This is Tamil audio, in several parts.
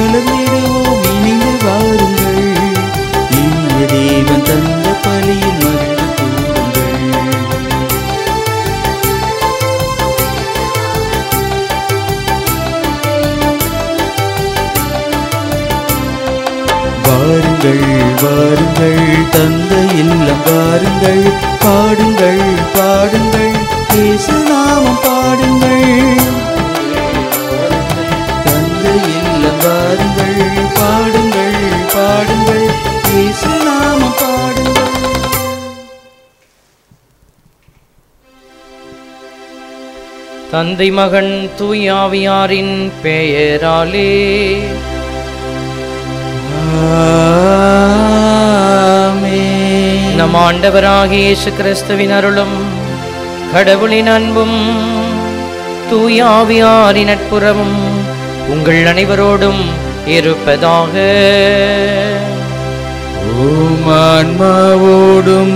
மலர்ந்திடுவோம் இணைந்து வாருங்கள் இனிய தேவன் தந்த பலியில் மகிழ்ந்து கூறுங்கள் வாருங்கள் வாருங்கள் தந்த இல்லம் வாருங்கள் பாடுங்கள் பாடுங்கள் இயேசு நாமம் பாடுங்கள் தந்த இல்லம் வாருங்கள் பாடுங்கள் பாடுங்கள் இயேசு நாமம் பாடுங்கள் தந்தை மகன் தூயாவியாரின் பெயராலே ஆமென். நம் ஆண்டவராகிய இயேசு கிறிஸ்துவின் அருளும் கடவுளின் அன்பும் தூயாவியாரின் நட்புறவும் உங்கள் அனைவரோடும் இருப்பதாக உம் ஆன்மாவோடும்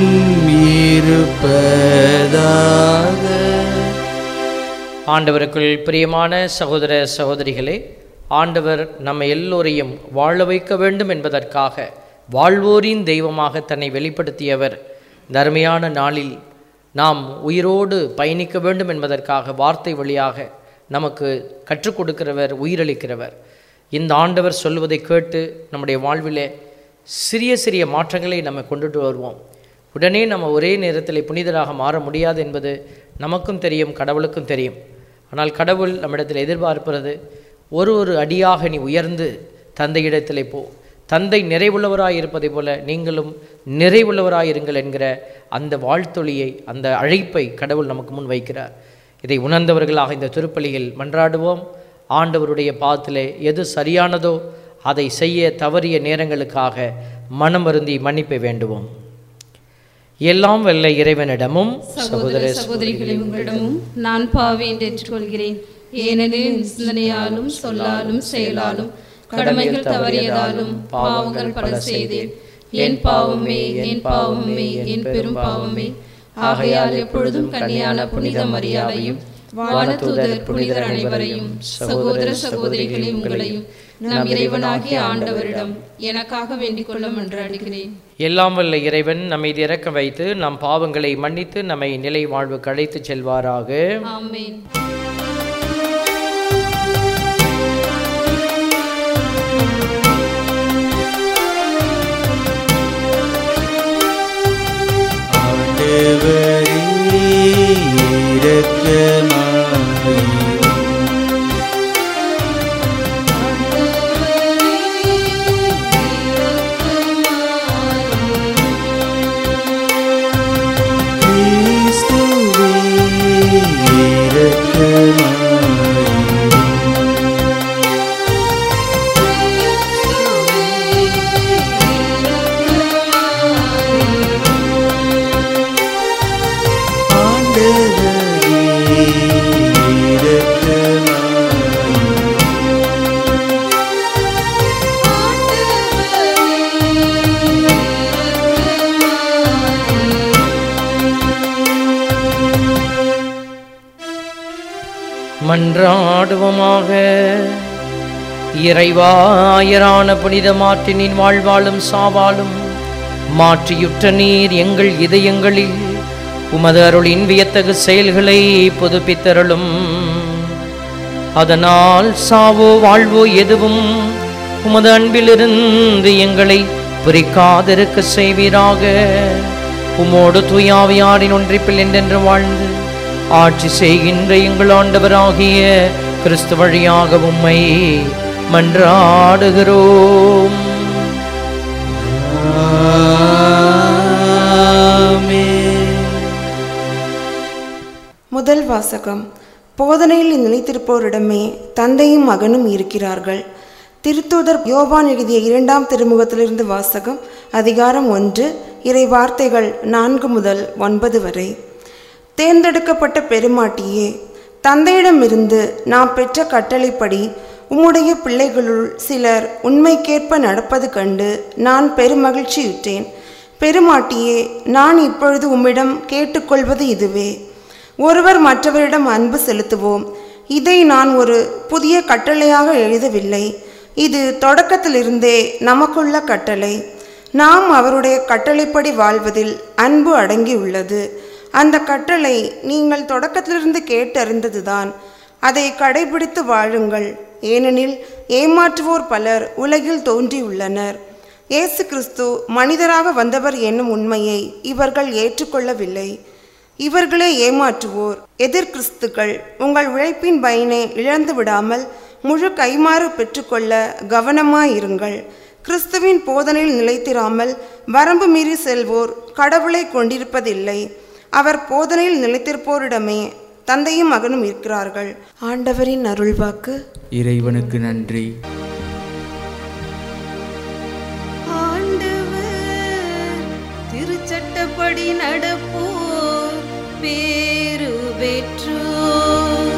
இருப்பதாக ஆண்டவருக்குள் பிரியமான சகோதர சகோதரிகளே ஆண்டவர் நம்ம எல்லோரையும் வாழ வைக்க வேண்டும் என்பதற்காக வாழ்வோரின் தெய்வமாக தன்னை வெளிப்படுத்தியவர் இந்த அருமையான நாளில் நாம் உயிரோடு பயணிக்க வேண்டும் என்பதற்காக வார்த்தை வழியாக நமக்கு கற்றுக் கொடுக்கிறவர் உயிரளிக்கிறவர் இந்த ஆண்டவர் சொல்வதை கேட்டு நம்முடைய வாழ்விலே சிறிய சிறிய மாற்றங்களை நம்ம கொண்டுட்டு வருவோம் உடனே நம்ம ஒரே நேரத்தில் புனிதராக மாற முடியாது என்பது நமக்கும் தெரியும் கடவுளுக்கும் தெரியும் ஆனால் கடவுள் நம்மிடத்தில் எதிர்பார்ப்பது ஒரு ஒரு அடியாக நீ உயர்ந்து தந்தையிடத்திலே போ தந்தை நிறைவுள்ளவராய் இருப்பதை போல நீங்களும் நிறைவுள்ளவராயிருங்கள் என்கிற அந்த வாழ்த்தொழியை அந்த அழைப்பை கடவுள் நமக்கு முன் வைக்கிறார் இதை உணர்ந்தவர்களாக இந்த திருப்பலியில் மன்றாடுவோம் ஆண்டவருடைய பாதத்திலே எது சரியானதோ அதை செய்ய தவறிய நேரங்களுக்காக மனம் வருந்தி மன்னிப்பை வேண்டுவோம் எல்லாம் வல்ல இறைவனிடமும் சகோதர சகோதரிகளே உங்களிடமும் நான் பாவி என்று ஏற்றுக்கொள்கிறேன் ஏனெனில் என் சிந்தனையாலும் சொல்லாலும் செயலாலும் கடமைகள் தவறியதாலும் பாவங்கள் பல செய்தேன் என் பாவமே என் பாவமே என் பெரும் பாவமே ஆகையால் எப்பொழுதும் கன்னியான புனித மரியாதையும் வானதூதர் புனிதர் அனைவரையும் சகோதர சகோதரிகளே உங்களையும் நம் இறைவனாகிய ஆண்டவரிடம் எனக்காக வேண்டிக் கொள்ள மன்றாடுகிறேன் எல்லாம் வல்ல இறைவன் நம்மை இறக்க வைத்து நம் பாவங்களை மன்னித்து நம்மை நிலை வாழ்வுக்கு அழைத்துச் செல்வாராக ஆமென் ஆண்டவரே இரக்கமாயிரும் கிறிஸ்துவே இரக்கமாயிரும் ஆண்டவரே இரக்கமாயிரும் மன்றாடுவோமாக இறைவாயரான புனித மாற்றினின் வாழ்வாலும் சாவாலும் மாற்றியுற்ற நீர் எங்கள் இதயங்களில் உமது அருளின் வியத்தகு செயல்களை புதுப்பித்தருளும் அதனால் சாவோ வாழ்வோ எதுவும் உமது அன்பிலிருந்து எங்களை பிரிக்காதிருக்க செய்வீராக உமோடு தூயாவியாரின் ஒன்றிப்பில் என்றென்று வாழ்ந்து ஆட்சி செய்கின்ற எங்கள் ஆண்டவராகிய கிறிஸ்து வழியாக உம்மை மன்றாடுகிறோம் ஆமென். முதல் வாசகம் போதனையில் நிலைத்திருப்போரிடமே தந்தையும் மகனும் இருக்கிறார்கள் திருத்தூதர் யோவான் எழுதிய இரண்டாம் திருமுகத்திலிருந்து வாசகம் அதிகாரம் ஒன்று இறை வார்த்தைகள் நான்கு முதல் ஒன்பது வரை தேர்ந்தெடுக்கப்பட்ட பெருமாட்டியே தந்தையிடமிருந்து நாம் பெற்ற கட்டளைப்படி உம்முடைய பிள்ளைகளுள் சிலர் உண்மைக்கேற்ப நடப்பது கண்டு நான் பெருமகிழ்ச்சியுற்றேன் பெருமாட்டியே நான் இப்பொழுது உம்மிடம் கேட்டுக்கொள்வது இதுவே ஒருவர் மற்றவரிடம் அன்பு செலுத்துவோம் இதை நான் ஒரு புதிய கட்டளையாக எழுதவில்லை இது தொடக்கத்திலிருந்தே நமக்குள்ள கட்டளை நாம் அவருடைய கட்டளைப்படி வாழ்வதில் அன்பு அடங்கியுள்ளது அந்த கட்டளை நீங்கள் தொடக்கத்திலிருந்து கேட்டறிந்ததுதான் அதை கடைபிடித்து வாழுங்கள் ஏனெனில் ஏமாற்றுவோர் பலர் உலகில் தோன்றியுள்ளனர் இயேசு கிறிஸ்து மனிதராக வந்தவர் என்னும் உண்மையை இவர்கள் ஏற்றுக்கொள்ளவில்லை இவர்களே ஏமாற்றுவோர் எதிர்கிறிஸ்துக்கள் உங்கள் உழைப்பின் பயனை இழந்து விடாமல் முழு கைமாறு பெற்றுக்கொள்ள கவனமாயிருங்கள் கிறிஸ்துவின் போதனையில் நிலைத்திராமல் வரம்பு மீறி செல்வோர் கடவுளை கொண்டிருப்பதில்லை அவர் போதனையில் நிலைத்திருப்போரிடமே தந்தையும் மகனும் இருக்கிறார்கள் ஆண்டவரின் அருள்வாக்கு இறைவனுக்கு நன்றி ஆண்டவர் திருச்சட்டப்படி நடப்போர் பேரு பெற்றோர்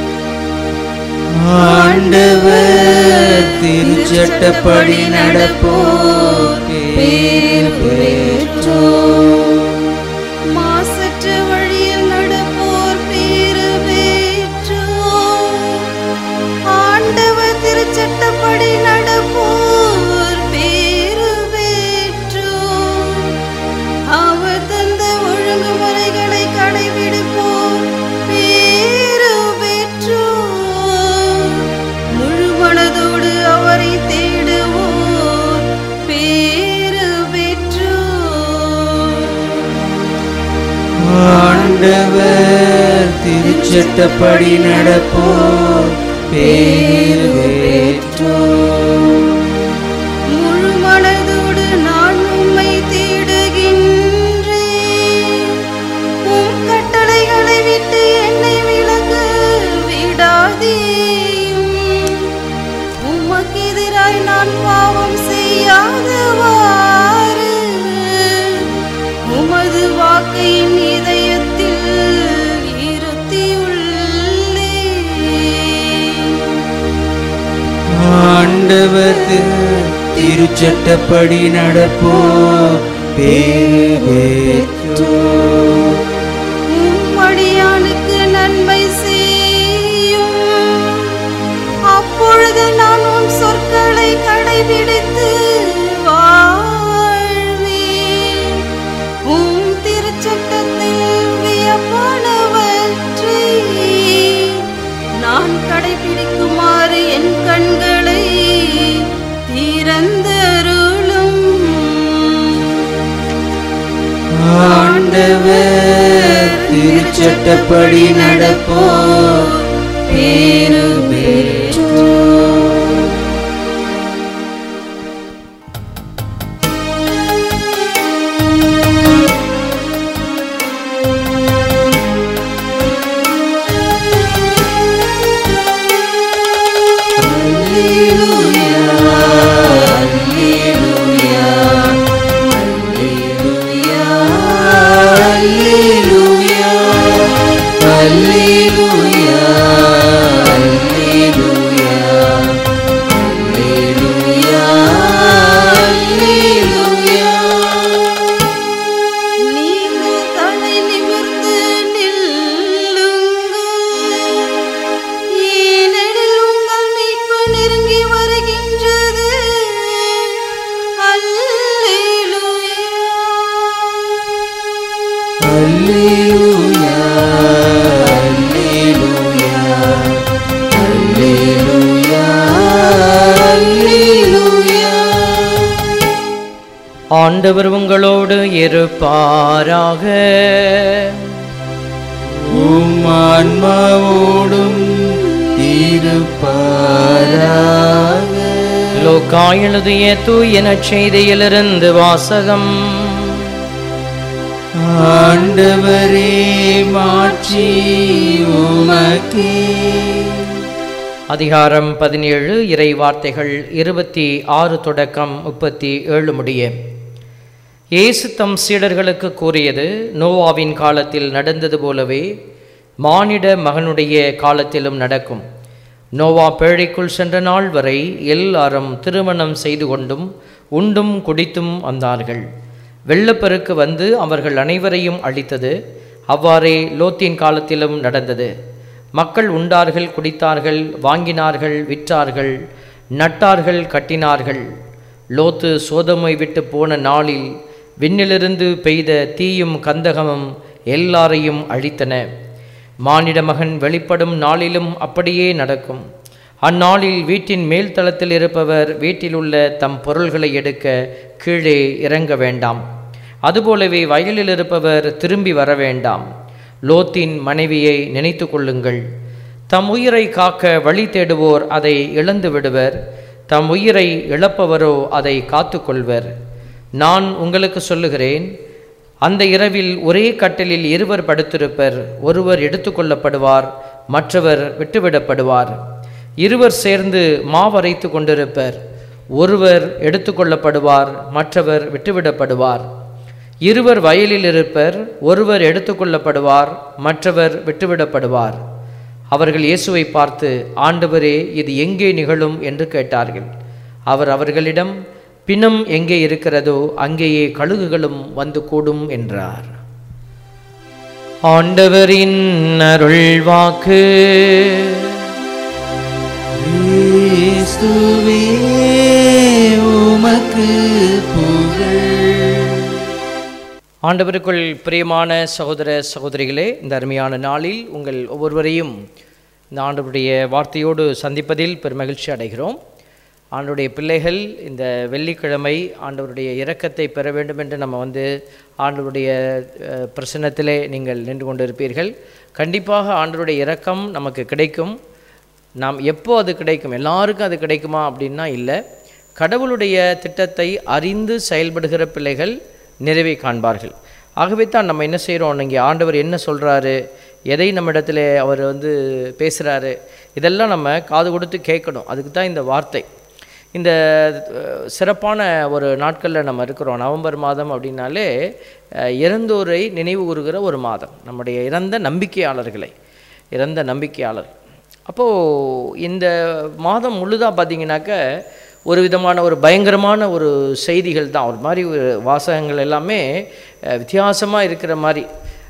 ஆண்டவர் திருச்சட்டப்படி நடப்போர் பேர் பெற்றோர் மாசற்ற வழியில் நடப்போர் பேரு பெற்றோர் ஆண்டவர் திருச்சட்டப்படி நடப்போர் பேரு பெற்றோர் அவர் தந்த ஒழுங்குமுறைகளை கடைபிடிப்போர் பேரு பெற்றோர் முழு மனதோடு அவரை தேடுவோர் பேரு பெற்றோர் ஆண்டவர் திருச்சட்டப்படி நடப்போர் பேர் பெற்றோர் முழு மனதோடு நான் உம்மை தேடுகின்றேன் உம் கட்டளைகளை விட்டு என்னை விலக விடாதேயும் உமக்கு எதிராய் நான் பாவம் செய்யாதவாறு உமது வாக்கை என் இதயத்தில் இருத்தியுள்ளேன் ஆண்டவர் திரு- திருச்சட்டப்படி நடப்போர் பேர் பெற்றோர் உம்மடியானுக்கு நன்மை செய்யும் அப்பொழுது நான் உன் சொற்களை கடைபிடித்து வாழ்வேன் உம் திருச்சட்டத்தில் வியப்பானவற்றை நான் கடைபிடிக்குமாறு என் கண்களை திறந்தருளும் ஆண்டவர் திருச்சட்டப்படி நடப்போர் பேரு பெற்றோர் நீங்கள் தலை நிமிர்ந்து நில்லுங்கள் ஏனெனில் உங்கள் மீட்பு நெருங்கி வருகின்றது அல்லேலூயா அல்லேலூயா அல்லேலூயா அல்லேலூயா ஆண்டவர் உங்களோடு இருப்பாராக உம் ஆன்மாவோடும் இருப்பாராக லோக்கா எழுதிய தூயன செய்தியிலிருந்து வாசகம் ஆண்டவரே மாற்றி உமக்கே அதிகாரம் பதினேழு இறை வார்த்தைகள் இருபத்தி ஆறு தொடக்கம் முப்பத்தி ஏழு முடிய இயேசு தம் சீடர்களுக்கு கூறியது நோவாவின் காலத்தில் நடந்தது போலவே மானிட மகனுடைய காலத்திலும் நடக்கும் நோவா பேழைக்குள் சென்ற நாள் வரை எல்லாரும் திருமணம் செய்து கொண்டும் உண்டும் குடித்தும் வந்தார்கள் வெள்ளப்பெருக்கு வந்து அவர்கள் அனைவரையும் அழித்தது அவ்வாறே லோத்தின் காலத்திலும் நடந்தது மக்கள் உண்டார்கள் குடித்தார்கள் வாங்கினார்கள் விற்றார்கள் நட்டார்கள் கட்டினார்கள் லோத்து சோதமை விட்டு போன நாளில் விண்ணிலிருந்து பெய்த தீயும் கந்தகமும் எல்லாரையும் அழித்தன மானிட மகன் வெளிப்படும் நாளிலும் அப்படியே நடக்கும் அந்நாளில் வீட்டின் மேல் தளத்தில் இருப்பவர் வீட்டிலுள்ள தம் பொருள்களை எடுக்க கீழே இறங்க வேண்டாம் அதுபோலவே வயலில் இருப்பவர் திரும்பி வர வேண்டாம் லோத்தின் மனைவியை நினைத்து கொள்ளுங்கள் தம் உயிரை காக்க வழி தேடுவோர் அதை இழந்து விடுவர் தம் உயிரை இழப்பவரோ அதை காத்து கொள்வர் நான் உங்களுக்கு சொல்லுகிறேன் அந்த இரவில் ஒரே கட்டிலில் இருவர் படுத்திருப்பர் ஒருவர் எடுத்துக்கொள்ளப்படுவார் மற்றவர் விட்டுவிடப்படுவார் இருவர் சேர்ந்து மாவரைத்து கொண்டிருப்பர் ஒருவர் எடுத்துக்கொள்ளப்படுவார் மற்றவர் விட்டுவிடப்படுவார் இருவர் வயலில் இருப்பர் ஒருவர் எடுத்துக்கொள்ளப்படுவார் மற்றவர் விட்டுவிடப்படுவார் அவர்கள் இயேசுவை பார்த்து ஆண்டவரே இது எங்கே நிகழும் என்று கேட்டார்கள் அவர் அவர்களிடம் பிணம் எங்கே இருக்கிறதோ அங்கேயே கழுகுகளும் வந்து கூடும் என்றார் ஆண்டவரின் அருள் வாக்கு கிறிஸ்துவே உமக்கு புகழ் ஆண்டவருக்குள் பிரியமான சகோதர சகோதரிகளே இந்த அருமையான நாளில் உங்கள் ஒவ்வொருவரையும் இந்த ஆண்டவருடைய வார்த்தையோடு சந்திப்பதில் பெருமகிழ்ச்சி அடைகிறோம் ஆண்டவருடைய பிள்ளைகள் இந்த வெள்ளிக்கிழமை ஆண்டவருடைய இரக்கத்தை பெற வேண்டும் என்று நம்ம வந்து ஆண்டவருடைய அஹ், பிரசன்னத்திலே நீங்கள் நின்று கொண்டிருப்பீர்கள் கண்டிப்பாக ஆண்டவருடைய இரக்கம் நமக்கு கிடைக்கும் நாம் எப்போ அது கிடைக்கும் எல்லாருக்கும் அது கிடைக்குமா அப்படின்னா இல்லை கடவுளுடைய திட்டத்தை அறிந்து செயல்படுகிற பிள்ளைகள் நிறைவை காண்பார்கள் ஆகவே தான் நம்ம என்ன செய்கிறோம் இங்கே ஆண்டவர் என்ன சொல்கிறாரு எதை நம்மிடத்தில் அவர் வந்து பேசுகிறாரு இதெல்லாம் நம்ம காது கொடுத்து கேட்கணும் அதுக்கு தான் இந்த வார்த்தை இந்த அஹ், சிறப்பான ஒரு நாட்களில் நம்ம இருக்கிறோம் நவம்பர் மாதம் அப்படின்னாலே அஹ், இறந்தோரை நினைவு கூறுகிற ஒரு மாதம் நம்முடைய இறந்த நம்பிக்கையாளர்களை இறந்த நம்பிக்கையாளர் அப்போது இந்த மாதம் முழுதாக பார்த்தீங்கன்னாக்க ஒரு விதமான ஒரு பயங்கரமான ஒரு செய்திகள் தான் ஒரு மாதிரி ஒரு வாசகங்கள் எல்லாமே வித்தியாசமாக இருக்கிற மாதிரி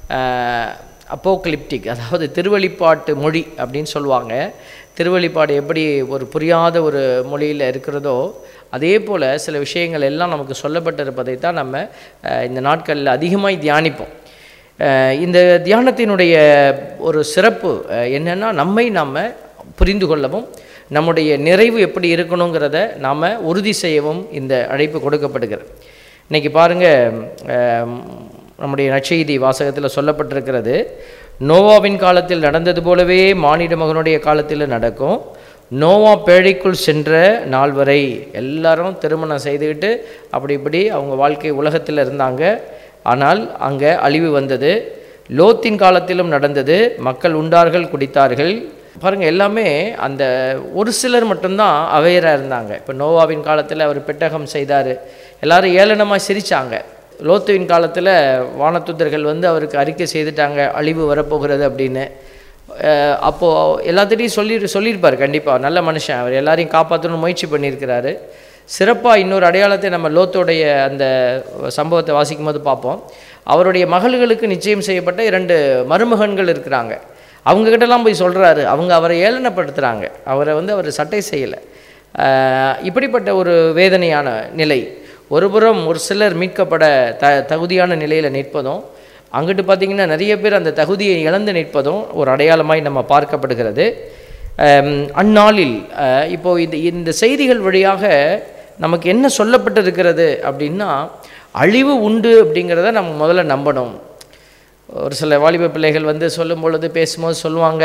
அப்போக்லிப்டிக் அதாவது திருவழிப்பாட்டு மொழி அப்படின்னு சொல்லுவாங்க திருவழிப்பாடு எப்படி ஒரு புரியாத ஒரு மொழியில் இருக்கிறதோ அதே போல் சில விஷயங்கள் எல்லாம் நமக்கு சொல்லப்பட்டிருப்பதை தான் நம்ம அஹ், இந்த நாட்களில் அதிகமாக தியானிப்போம் அஹ், இந்த தியானத்தினுடைய ஒரு சிறப்பு அஹ், என்னன்னா நம்மை நாம் புரிந்து கொள்ளவும் நம்முடைய நிறைவு எப்படி இருக்கணுங்கிறத நாம் உறுதி செய்யவும் இந்த அழைப்பு கொடுக்கப்படுகிறது இன்றைக்கி பாருங்கள் நம்முடைய நற்செய்தி வாசகத்தில் சொல்லப்பட்டிருக்கிறது நோவாவின் காலத்தில் நடந்தது போலவே மானிட மகனுடைய காலத்தில் நடக்கும் நோவா பேழைக்குள் சென்ற நாள் வரை எல்லாரும் திருமணம் செய்துக்கிட்டு அப்படி இப்படி அவங்க வாழ்க்கை உலகத்தில் இருந்தாங்க ஆனால் அங்கே அழிவு வந்தது லோத்தின் காலத்திலும் நடந்தது மக்கள் உண்டார்கள் குடித்தார்கள் பாருங்கள் எல்லாமே அந்த ஒரு சிலர் மட்டும்தான் அவையராக இருந்தாங்க இப்போ நோவாவின் காலத்தில் அவர் பெட்டகம் செய்தார் எல்லாரும் ஏளனமாக சிரித்தாங்க லோத்துவின் காலத்தில் வானத்துதர்கள் வந்து அவருக்கு அறிக்கை செய்துட்டாங்க அழிவு வரப்போகிறது அப்படின்னு அஹ் அப்போ எல்லாத்திட்டையும் சொல்லி சொல்லியிருப்பார் கண்டிப்பாக நல்ல மனுஷன் அவர் எல்லாரையும் காப்பாற்றணும்னு முயற்சி பண்ணியிருக்கிறாரு சிறப்பாக இன்னொரு அடையாளத்தை நம்ம லோத்தோடைய அந்த சம்பவத்தை வாசிக்கும் போது பார்ப்போம் அவருடைய மகள்களுக்கு நிச்சயம் செய்யப்பட்ட இரண்டு மருமகன்கள் இருக்கிறாங்க அவங்கக்கிட்டலாம் போய் சொல்கிறாரு அவங்க அவரை ஏளனப்படுத்துகிறாங்க அவரை வந்து அவர் சட்டை செய்யலை இப்படிப்பட்ட ஒரு வேதனையான நிலை ஒருபுறம் ஒரு சிலர் மீட்கப்பட த தகுதியான நிலையில் நிற்பதும் அங்கிட்டு பார்த்திங்கன்னா நிறைய பேர் அந்த தகுதியை இழந்து நிற்பதும் ஒரு அடையாளமாய் நம்ம பார்க்கப்படுகிறது அம், அந்நாளில் அஹ், இப்போ இது இந்த செய்திகள் வழியாக நமக்கு என்ன சொல்லப்பட்டிருக்கிறது அப்படின்னா அழிவு உண்டு அப்படிங்கிறத நம்ம முதல்ல நம்பணும் ஒரு சில வாலிப பிள்ளைகள் வந்து சொல்லும் பொழுது பேசும்போது சொல்லுவாங்க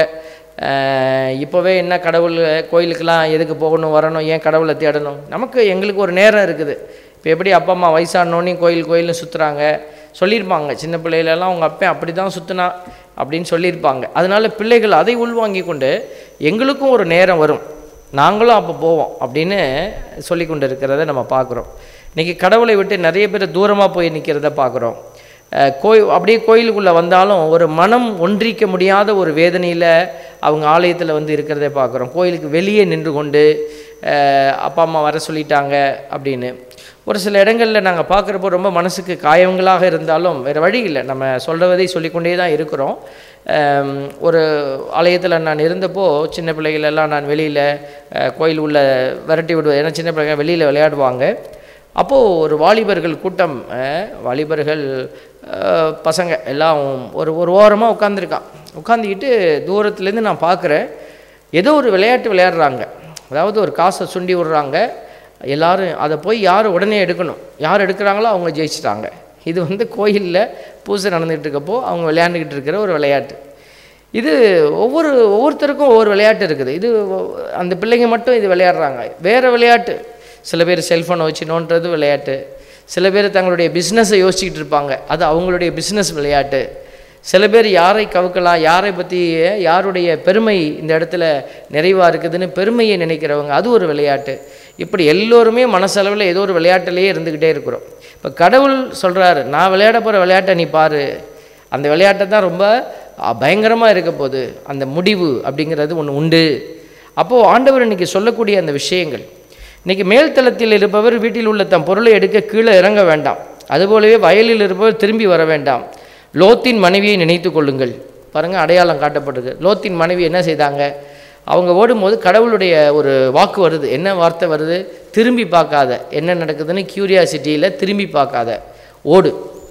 அஹ், இப்போவே என்ன கடவுள் கோயிலுக்கெல்லாம் எதுக்கு போகணும் வரணும் ஏன் கடவுளை தேடணும் நமக்கு எங்களுக்கு ஒரு நேரம் இருக்குது இப்போ எப்படி அப்பா அம்மா வயசானோன்னே கோயில் கோயில்னு சுற்றுறாங்க சொல்லியிருப்பாங்க சின்ன பிள்ளைகளெல்லாம் அவங்க அப்பா அப்படி தான் சுற்றினா அப்படின்னு சொல்லியிருப்பாங்க அதனால பிள்ளைகள் அதை உள்வாங்கி கொண்டு எங்களுக்கும் ஒரு நேரம் வரும் நாங்களும் அப்போ போவோம் அப்படின்னு சொல்லி கொண்டு இருக்கிறத நம்ம பார்க்குறோம் இன்றைக்கி கடவுளை விட்டு நிறைய பேர் தூரமாக போய் நிற்கிறத பார்க்குறோம் கோய் அப்படியே கோயிலுக்குள்ளே வந்தாலும் ஒரு மனம் ஒன்றிக்க முடியாத ஒரு வேதனையில் அவங்க ஆலயத்தில் வந்து இருக்கிறத பார்க்குறோம் கோயிலுக்கு வெளியே நின்று கொண்டு அஹ், அப்பா அம்மா வர சொல்லிட்டாங்க அப்படின்னு ஒரு சில இடங்களில் நாங்கள் பார்க்குறப்போ ரொம்ப மனசுக்கு காயங்களாக இருந்தாலும் வேறு வழி இல்லை நம்ம சொல்கிறதை சொல்லிக்கொண்டே தான் இருக்கிறோம் ஆம், ஒரு ஆலயத்தில் நான் இருந்தப்போ சின்ன பிள்ளைகள் எல்லாம் நான் வெளியில் கோயில் உள்ள விரட்டி விடுவேன் ஏன்னா சின்ன பிள்ளைங்க வெளியில் விளையாடுவாங்க அப்போது ஒரு வாலிபர்கள் கூட்டம் அஹ், வாலிபர்கள் அஹ், பசங்க எல்லாம் ஒரு ஒரு ஓரமாக உட்காந்துருக்கான் உட்காந்துக்கிட்டு தூரத்துலேருந்து நான் பார்க்குறேன் ஏதோ ஒரு விளையாட்டு விளையாடுறாங்க அதாவது ஒரு காசை சுண்டி விடுறாங்க எல்லாரும் அதை போய் யார் உடனே எடுக்கணும் யார் எடுக்கிறாங்களோ அவங்க ஜெயிச்சிட்டாங்க இது வந்து கோயிலில் பூஜை நடந்துகிட்டு இருக்கப்போ அவங்க விளையாண்டுக்கிட்டு இருக்கிற ஒரு விளையாட்டு இது ஒவ்வொரு ஒவ்வொருத்தருக்கும் ஒவ்வொரு விளையாட்டு இருக்குது இது ஒ- அந்த பிள்ளைங்க மட்டும் இது விளையாடுறாங்க வேறு விளையாட்டு சில பேர் செல்ஃபோனை வச்சு நோண்டுறது விளையாட்டு சில பேர் தங்களுடைய பிஸ்னஸை யோசிச்சுக்கிட்டு இருப்பாங்க அது அவங்களுடைய பிஸ்னஸ் விளையாட்டு சில பேர் யாரை கவுக்கலாம் யாரை பற்றி யாருடைய பெருமை இந்த இடத்துல நிறைவாக இருக்குதுன்னு பெருமையை நினைக்கிறவங்க அது ஒரு விளையாட்டு இப்படி எல்லோருமே மனசளவில் ஏதோ ஒரு விளையாட்டுலேயே இருந்துக்கிட்டே இருக்கிறோம் இப்போ கடவுள் சொல்கிறாரு நான் விளையாட போகிற விளையாட்டை நீ பாரு அந்த விளையாட்டை தான் ரொம்ப பயங்கரமாக இருக்க போகுது அந்த முடிவு அப்படிங்கிறது ஒன்று உண்டு அப்போது ஆண்டவர் இன்னைக்கு சொல்லக்கூடிய அந்த விஷயங்கள் இன்னைக்கு மேல்தளத்தில் இருப்பவர் வீட்டில் உள்ள தம் பொருளை எடுக்க கீழே இறங்க வேண்டாம் அதுபோலவே வயலில் இருப்பவர் திரும்பி வர வேண்டாம் லோத்தின் மனைவியை நினைத்து கொள்ளுங்கள் பாருங்கள் அடையாளம் காட்டப்படுது லோத்தின் மனைவி என்ன செய்தாங்க அவங்க ஓடும்போது கடவுளுடைய ஒரு வாக்கு வருது என்ன வார்த்தை வருது திரும்பி பார்க்காத என்ன நடக்குதுன்னு கியூரியாசிட்டியில் திரும்பி பார்க்காத ஓடு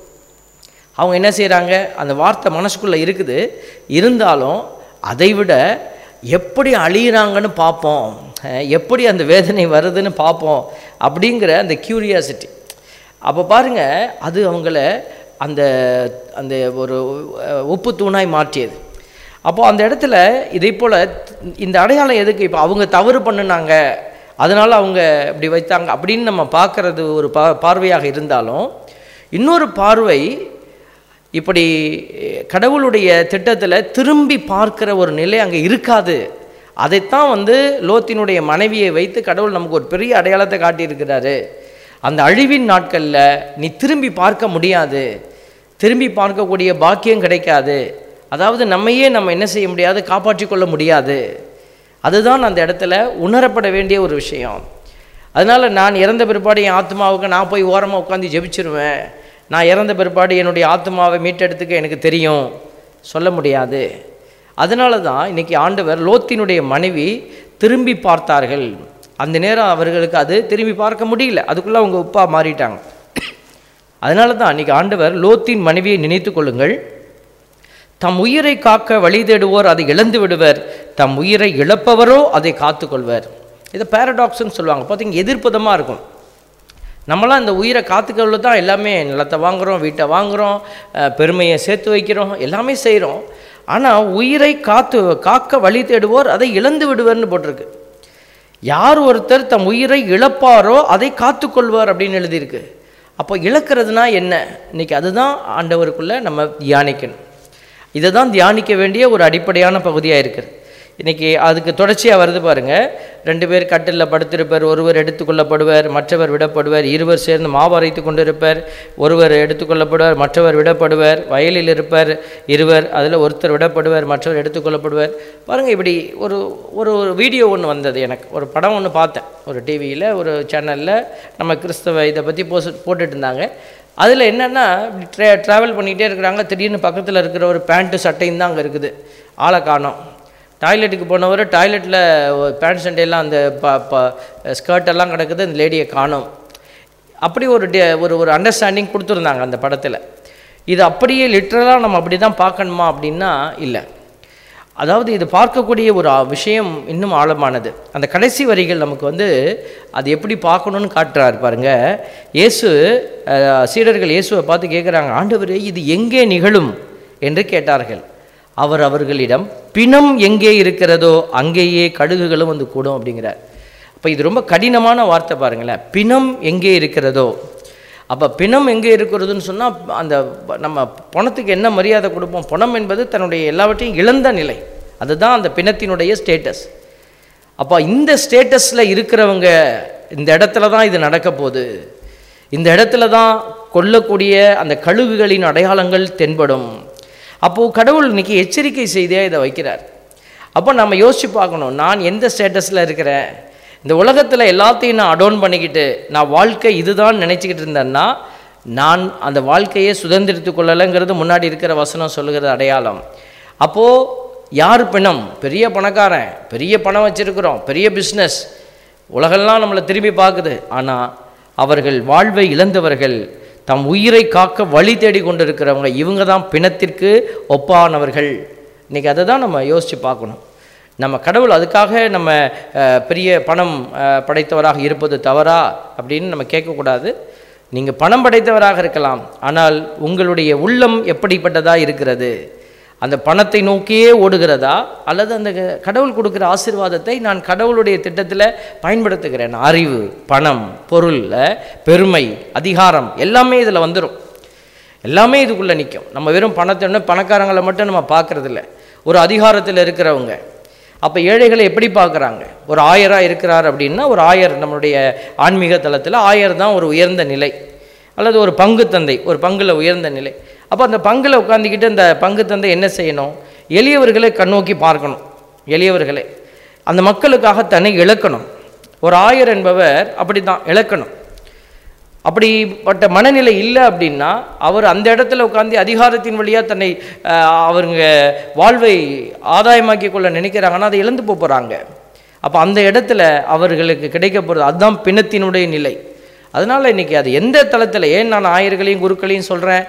அவங்க என்ன செய்கிறாங்க அந்த வார்த்தை மனசுக்குள்ளே இருக்குது இருந்தாலும் அதை விட எப்படி அழியிறாங்கன்னு பார்ப்போம் அஹ் எப்படி அந்த வேதனை வருதுன்னு பார்ப்போம் அப்படிங்கிற அந்த கியூரியாசிட்டி அப்போ பாருங்க அது அவங்கள அந்த அந்த ஒரு அஹ், உப்பு தூணாய் மாற்றியது அப்போது அந்த இடத்துல இதே போல் இந்த அடையாளம் எதுக்கு இப்போ அவங்க தவறு பண்ணுனாங்க அதனால் அவங்க இப்படி வைத்தாங்க அப்படின்னு நம்ம பார்க்குறது ஒரு பா பார்வையாக இருந்தாலும் இன்னொரு பார்வை இப்படி கடவுளுடைய திட்டத்தில் திரும்பி பார்க்கிற ஒரு நிலை அங்கே இருக்காது அதைத்தான் வந்து லோத்தினுடைய மனைவியை வைத்து கடவுள் நமக்கு ஒரு பெரிய அடையாளத்தை காட்டியிருக்கிறாரு அந்த அழிவின் நாட்களில் நீ திரும்பி பார்க்க முடியாது திரும்பி பார்க்கக்கூடிய பாக்கியம் கிடைக்காது அதாவது நம்மையே நம்ம என்ன செய்ய முடியாது காப்பாற்றிக் கொள்ள முடியாது அதுதான் அந்த இடத்துல உணரப்பட வேண்டிய ஒரு விஷயம் அதனால் நான் இறந்த பிற்பாடு என் ஆத்மாவுக்கு நான் போய் ஓரமாக உட்காந்து ஜெபிச்சிருவேன் நான் இறந்த பிற்பாடு என்னுடைய ஆத்மாவை மீட்டெடுத்துக்க எனக்கு தெரியும் சொல்ல முடியாது அதனால தான் இன்னைக்கு ஆண்டவர் லோத்தினுடைய மனைவி திரும்பி பார்த்தார்கள் அந்த நேரம் அவர்களுக்கு அது திரும்பி பார்க்க முடியல அதுக்குள்ளே அவங்க உப்பா மாறிட்டாங்க அதனால தான் இன்னைக்கு ஆண்டவர் லோத்தின் மனைவியை நினைத்து கொள்ளுங்கள் தம் உயிரை காக்க வழி தேடுவோர் அதை இழந்து விடுவர் தம் உயிரை இழப்பவரோ அதை காத்துக்கொள்வர் இது பேரடாக்ஸ்னு சொல்லுவாங்க பார்த்தீங்க எதிர்ப்புதமாக இருக்கும் நம்மளாம் இந்த உயிரை காத்துக்கொள்ள தான் எல்லாமே நிலத்தை வாங்குகிறோம் வீட்டை வாங்குகிறோம் அஹ், பெருமையை சேர்த்து வைக்கிறோம் எல்லாமே செய்கிறோம் ஆனால் உயிரை காத்து காக்க வழி தேடுவோர் அதை இழந்து விடுவர்னு போட்டிருக்கு யார் ஒருத்தர் தம் உயிரை இழப்பாரோ அதை காத்துக்கொள்வார் அப்படின்னு எழுதியிருக்கு அப்போ இழக்கிறதுனா என்ன இன்னைக்கு அதுதான் ஆண்டவருக்குள்ள நம்ம தியானிக்கணும் இதை தான் தியானிக்க வேண்டிய ஒரு அடிப்படையான பகுதியாக இருக்குது இன்றைக்கி அதுக்கு தொடர்ச்சியாக வருது பாருங்க ரெண்டு பேர் கட்டிலில் படுத்திருப்பர் ஒருவர் எடுத்துக்கொள்ளப்படுவர் மற்றவர் விடப்படுவர் இருவர் சேர்ந்து மாவரைத்து கொண்டிருப்பர் ஒருவர் எடுத்துக்கொள்ளப்படுவர் மற்றவர் விடப்படுவர் வயலில் இருப்பர் இருவர் அதில் ஒருத்தர் விடப்படுவர் மற்றவர் எடுத்துக்கொள்ளப்படுவர் பாருங்கள் இப்படி ஒரு ஒரு ஒரு வீடியோ ஒன்று வந்தது எனக்கு ஒரு படம் ஒன்று பார்த்தேன் ஒரு டிவியில் ஒரு சேனலில் நம்ம கிறிஸ்தவ இதை பற்றி போஸ் போட்டுட்டு இருந்தாங்க அதில் என்னென்னா இப்படி ட்ரே ட்ராவல் பண்ணிகிட்டே இருக்கிறாங்க திடீர்னு பக்கத்தில் இருக்கிற ஒரு பேண்ட்டு சட்டையும் தான் அங்கே இருக்குது ஆளை காணோம் டாய்லெட்டுக்கு போனவர் டாய்லெட்டில் பேண்ட் சட்டையெல்லாம் அந்த ப ப ஸ்கர்ட் எல்லாம் கிடக்குது அந்த லேடியை காணோம் அப்படி ஒரு டே ஒரு ஒரு அண்டர்ஸ்டாண்டிங் கொடுத்துருந்தாங்க அந்த படத்தில் இது அப்படியே லிட்ரலாக நம்ம அப்படி தான் பார்க்கணுமா அப்படின்னா இல்லை அதாவது இது பார்க்கக்கூடிய ஒரு ஆ- விஷயம் இன்னும் ஆழமானது அந்த கடைசி வரிகள் நமக்கு வந்து அது எப்படி பார்க்கணும்னு காட்டுறாரு பாருங்க இயேசு அஹ், சீடர்கள் இயேசுவை பார்த்து கேட்குறாங்க ஆண்டவரே இது எங்கே நிகழும் என்று கேட்டார்கள் அவர் அவர்களிடம் பிணம் எங்கே இருக்கிறதோ அங்கேயே கடுகுகளும் வந்து கூடும் அப்படிங்கிறார் அப்போ இது ரொம்ப கடினமான வார்த்தை பாருங்களேன் பிணம் எங்கே இருக்கிறதோ அப்போ பிணம் எங்கே இருக்கிறதுன்னு சொன்னால் அந்த ப- நம்ம பணத்துக்கு என்ன மரியாதை கொடுப்போம் பணம் என்பது தன்னுடைய எல்லாவற்றையும் இழந்த நிலை அதுதான் அந்த பிணத்தினுடைய ஸ்டேட்டஸ் அப்போ இந்த ஸ்டேட்டஸில் இருக்கிறவங்க இந்த இடத்துல தான் இது நடக்க போகுது இந்த இடத்துல தான் கொல்லக்கூடிய அந்த கழுகுகளின் அடையாளங்கள் தென்படும் அப்போது கடவுள் இன்னைக்கு எச்சரிக்கை செய்தியாக இதை வைக்கிறார் அப்போ நம்ம யோசிச்சு பார்க்கணும் நான் எந்த ஸ்டேட்டஸில் இருக்கிறேன் இந்த உலகத்தில் எல்லாத்தையும் நான் அடோன் பண்ணிக்கிட்டு நான் வாழ்க்கை இதுதான் நினச்சிக்கிட்டு இருந்தேன்னா நான் அந்த வாழ்க்கையை சுதந்திரித்து கொள்ளலைங்கிறது முன்னாடி இருக்கிற வசனம் சொல்லுகிறது அடையாளம் அப்போது யார் பிணம் பெரிய பணக்காரன் பெரிய பணம் வச்சுருக்கிறோம் பெரிய பிஸ்னஸ் உலகெல்லாம் நம்மளை திரும்பி பார்க்குது ஆனால் அவர்கள் வாழ்வை இழந்தவர்கள் தம் உயிரை காக்க வழி தேடி கொண்டிருக்கிறவங்க இவங்க தான் பிணத்திற்கு ஒப்பானவர்கள் இன்றைக்கி அதை தான் நம்ம யோசித்து பார்க்கணும் நம்ம கடவுள் அதுக்காக நம்ம அஹ், பெரிய பணம் அஹ், படைத்தவராக இருப்பது தவறா அப்படின்னு நம்ம கேட்கக்கூடாது நீங்கள் பணம் படைத்தவராக இருக்கலாம் ஆனால் உங்களுடைய உள்ளம் எப்படிப்பட்டதாக இருக்கிறது அந்த பணத்தை நோக்கியே ஓடுகிறதா அல்லது அந்த கடவுள் கொடுக்குற ஆசீர்வாதத்தை நான் கடவுளுடைய திட்டத்தில் பயன்படுத்துகிறேன் அறிவு பணம் பொருள் அஹ், பெருமை அதிகாரம் எல்லாமே இதில் வந்துடும் எல்லாமே இதுக்குள்ளே நிற்கும் நம்ம வெறும் பணத்தை ஒண்ணு பணக்காரங்களை மட்டும் நம்ம பார்க்கறதில்ல ஒரு அதிகாரத்தில் இருக்கிறவங்க அப்போ ஏழைகளை எப்படி பார்க்குறாங்க ஒரு ஆயராக இருக்கிறார் அப்படின்னா ஒரு ஆயர் நம்மளுடைய ஆன்மீக தளத்தில் ஆயர் தான் ஒரு உயர்ந்த நிலை அல்லது ஒரு பங்கு தந்தை ஒரு பங்குல உயர்ந்த நிலை அப்போ அந்த பங்குல உட்காந்துக்கிட்டு அந்த பங்கு தந்தை என்ன செய்யணும் எளியவர்களை கண்ணோக்கி பார்க்கணும் எளியவர்களை அந்த மக்களுக்காக தன்னை இழக்கணும் ஒரு ஆயர் என்பவர் அப்படி தான் இழக்கணும் அப்படிப்பட்ட மனநிலை இல்லை அப்படின்னா அவர் அந்த இடத்துல உட்காந்து அதிகாரத்தின் வழியாக தன்னை ஆஹ், அவருங்க வாழ்வை ஆதாயமாக்கி கொள்ள நினைக்கிறாங்கன்னா அதை இழந்து போக போகிறாங்க அப்போ அந்த இடத்துல அவர்களுக்கு கிடைக்க போகிறது அதுதான் பிணத்தினுடைய நிலை அதனால் இன்றைக்கி அது எந்த தளத்தில் ஏன் நான் ஆயர்களையும் குருக்களையும் சொல்கிறேன்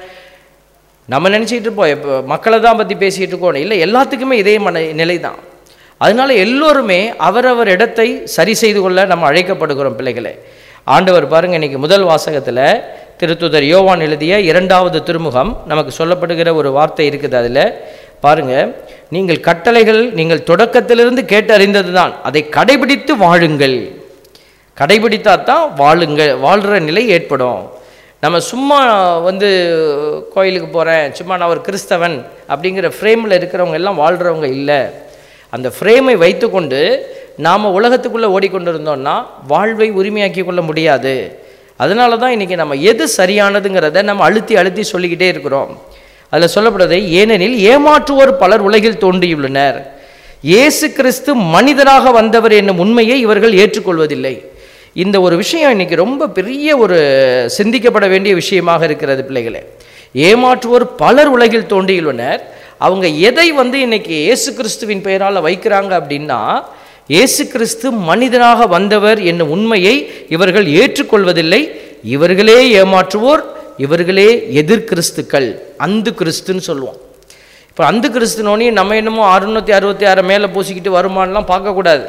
நம்ம நினச்சிக்கிட்டு இருப்போம் இப்போ மக்களை தான் பற்றி பேசிகிட்டு இருக்கோம் இல்லை எல்லாத்துக்குமே இதே மன நிலை தான் அதனால எல்லோருமே அவரவர் இடத்தை சரி செய்து கொள்ள நம்ம அழைக்கப்படுகிறோம் பிள்ளைகளே ஆண்டவர் பாருங்க இன்னைக்கு முதல் வாசகத்தில் திருத்துதர் யோவான் எழுதிய இரண்டாவது திருமுகம் நமக்கு சொல்லப்படுகிற ஒரு வார்த்தை இருக்குது அதில் பாருங்க நீங்கள் கட்டளைகள் நீங்கள் தொடக்கத்திலிருந்து கேட்டு அறிந்தது தான் அதை கடைபிடித்து வாழுங்கள் கடைபிடித்தா தான் வாழுங்க வாழ்கிற நிலை ஏற்படும் நம்ம சும்மா வந்து கோயிலுக்கு போகிறேன் சும்மா நான் ஒரு கிறிஸ்தவன் அப்படிங்கிற ஃப்ரேமில் இருக்கிறவங்க எல்லாம் வாழ்கிறவங்க இல்லை அந்த ஃப்ரேமை வைத்துக்கொண்டு நாம் உலகத்துக்குள்ளே ஓடிக்கொண்டிருந்தோம்னா வாழ்வை உரிமையாக்கி கொள்ள முடியாது அதனால தான் இன்றைக்கி நம்ம எது சரியானதுங்கிறத நம்ம அழுத்தி அழுத்தி சொல்லிக்கிட்டே இருக்கிறோம் அதில் சொல்லப்படுறது ஏனெனில் ஏமாற்றுவோர் பலர் உலகில் தோன்றியுள்ளனர் இயேசு கிறிஸ்து மனிதராக வந்தவர் என்னும் உண்மையை இவர்கள் ஏற்றுக்கொள்வதில்லை இந்த ஒரு விஷயம் இன்னைக்கு ரொம்ப பெரிய ஒரு சிந்திக்கப்பட வேண்டிய விஷயமாக இருக்கிறது பிள்ளைகளே ஏமாற்றுவோர் பலர் உலகில் தோன்றியுள்ளனர் அவங்க எதை வந்து இன்னைக்கு இயேசு கிறிஸ்துவின் பெயரால் வைக்கிறாங்க அப்படின்னா இயேசு கிறிஸ்து மனிதனாக வந்தவர் என்னும் உண்மையை இவர்கள் ஏற்றுக்கொள்வதில்லை இவர்களே ஏமாற்றுவோர் இவர்களே எதிர் கிறிஸ்துக்கள் அந்து கிறிஸ்துன்னு சொல்லுவோம் இப்போ அந்து கிறிஸ்துனோனே நம்ம என்னமோ அறுநூற்றி அறுபத்தி ஆறு மேலே பூசிக்கிட்டு வருமானலாம் பார்க்கக்கூடாது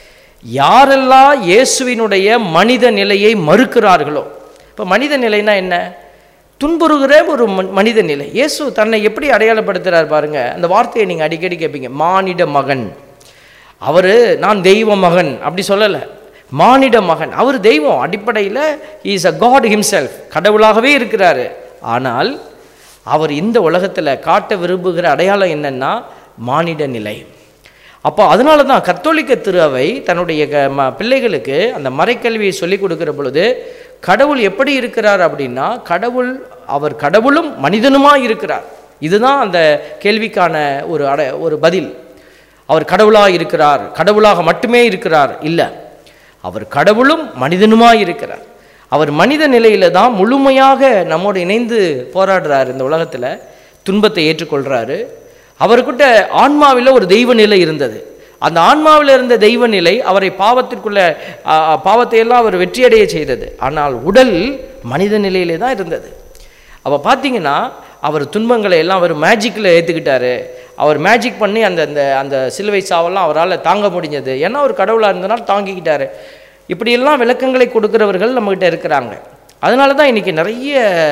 யாரெல்லாம் இயேசுவினுடைய மனித நிலையை மறுக்கிறார்களோ இப்போ மனித நிலைனா என்ன துன்புறுகிற ஒரு ம- மனித நிலை இயேசு தன்னை எப்படி அடையாளப்படுத்துகிறார் பாருங்க அந்த வார்த்தையை நீங்கள் அடிக்கடி கேட்பீங்க மானிட மகன் அவர் நான் தெய்வ மகன் அப்படி சொல்லலை மானிட மகன் அவர் தெய்வம் அடிப்படையில் இஸ் அ காட் ஹிம்செல்ஃப் கடவுளாகவே இருக்கிறாரு ஆனால் அவர் இந்த உலகத்தில் காட்ட விரும்புகிற அடையாளம் என்னன்னா மானிட நிலை அப்போ அதனால தான் கத்தோலிக்க திருவை தன்னுடைய க- ம- பிள்ளைகளுக்கு அந்த மறைக்கல்வியை சொல்லிக் கொடுக்கிற பொழுது கடவுள் எப்படி இருக்கிறார் அப்படின்னா கடவுள் அவர் கடவுளும் மனிதனுமாக இருக்கிறார் இதுதான் அந்த கேள்விக்கான ஒரு அட ஒரு பதில் அவர் கடவுளாக இருக்கிறார் கடவுளாக மட்டுமே இருக்கிறார் இல்லை அவர் கடவுளும் மனிதனுமாய் இருக்கிறார் அவர் மனித நிலையில தான் முழுமையாக நம்மோடு இணைந்து போராடுறார் இந்த உலகத்தில் துன்பத்தை ஏற்றுக்கொள்றாரு அவர்கிட்ட ஆன்மாவில் ஒரு தெய்வ நிலை இருந்தது அந்த ஆன்மாவில் இருந்த தெய்வ நிலை அவரை பாவத்திற்குள்ள ஆ, ஆ, பாவத்தையெல்லாம் அவர் வெற்றியடைய செய்தது ஆனால் உடல் மனித நிலையிலே தான் இருந்தது அப்போ பார்த்தீங்கன்னா அவர் துன்பங்களை எல்லாம் அவர் மேஜிக்கில் ஏற்றுக்கிட்டாரு அவர் மேஜிக் பண்ணி அந்த அந்த அந்த சிலுவை சாவெல்லாம் அவரால் தாங்க முடிஞ்சது ஏன்னா அவர் கடவுளாக இருந்தனால் தாங்கிக்கிட்டாரு இப்படியெல்லாம் விளக்கங்களை கொடுக்கிறவர்கள் நம்மகிட்ட இருக்கிறாங்க அதனால தான் இன்றைக்கி நிறைய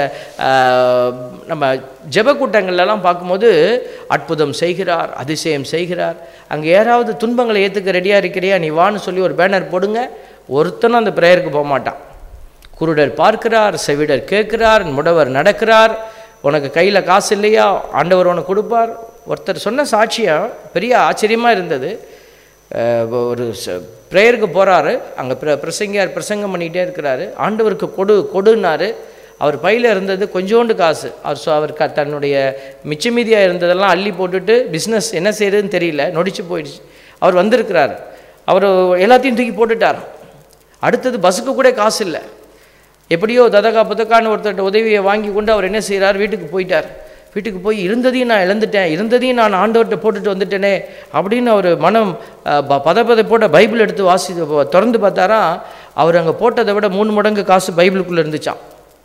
ஆஹ், நம்ம ஜெப கூட்டங்கள்லாம் பார்க்கும்போது அற்புதம் செய்கிறார் அதிசயம் செய்கிறார் அங்கே யாராவது துன்பங்களை ஏற்றுக்க ரெடியாக இருக்கிறியா நீ வான்னு சொல்லி ஒரு பேனர் போடுங்க ஒருத்தனும் அந்த ப்ரேயருக்கு போக மாட்டான் குருடர் பார்க்கிறார் செவிடர் கேட்கிறார் முடவர் நடக்கிறார் உனக்கு கையில் காசு இல்லையா ஆண்டவர் உனக்கு கொடுப்பார் ஒருத்தர் சொன்ன சாட்சியம் பெரிய ஆச்சரியமாக இருந்தது அஹ் ஒரு ப்ரேயருக்கு போகிறாரு அங்கே பிர பிரசங்கியார் பிரசங்கம் பண்ணிக்கிட்டே இருக்கிறாரு ஆண்டவருக்கு கொடு கொடுன்னாரு அவர் பையில் இருந்தது கொஞ்சோண்டு காசு அவர் சொ- அவர் க தன்னுடைய மிச்சமீதியாக இருந்ததெல்லாம் அள்ளி போட்டுட்டு பிஸ்னஸ் என்ன செய்யறதுன்னு தெரியல நொடிச்சு போயிடுச்சு அவர் வந்திருக்கிறார் அவர் எல்லாத்தையும் தூக்கி போட்டுட்டார் அடுத்தது பஸ்ஸுக்கு கூட காசு இல்லை எப்படியோ ததகா புதக்கான்னு ஒருத்தர்கிட்ட உதவியை வாங்கி கொண்டு அவர் என்ன செய்கிறார் வீட்டுக்கு போயிட்டார் வீட்டுக்கு போய் இருந்ததையும் நான் இழந்துட்டேன் இருந்ததையும் நான் ஆண்டவர்கிட்ட போட்டுட்டு வந்துட்டேனே அப்படின்னு அவர் மனம் அஹ், ப- பத போட பைபிள் எடுத்து வாசி திறந்து பார்த்தாரா அவர் அங்கே போட்டதை விட மூணு மடங்கு காசு பைபிளுக்குள்ளே இருந்துச்சான்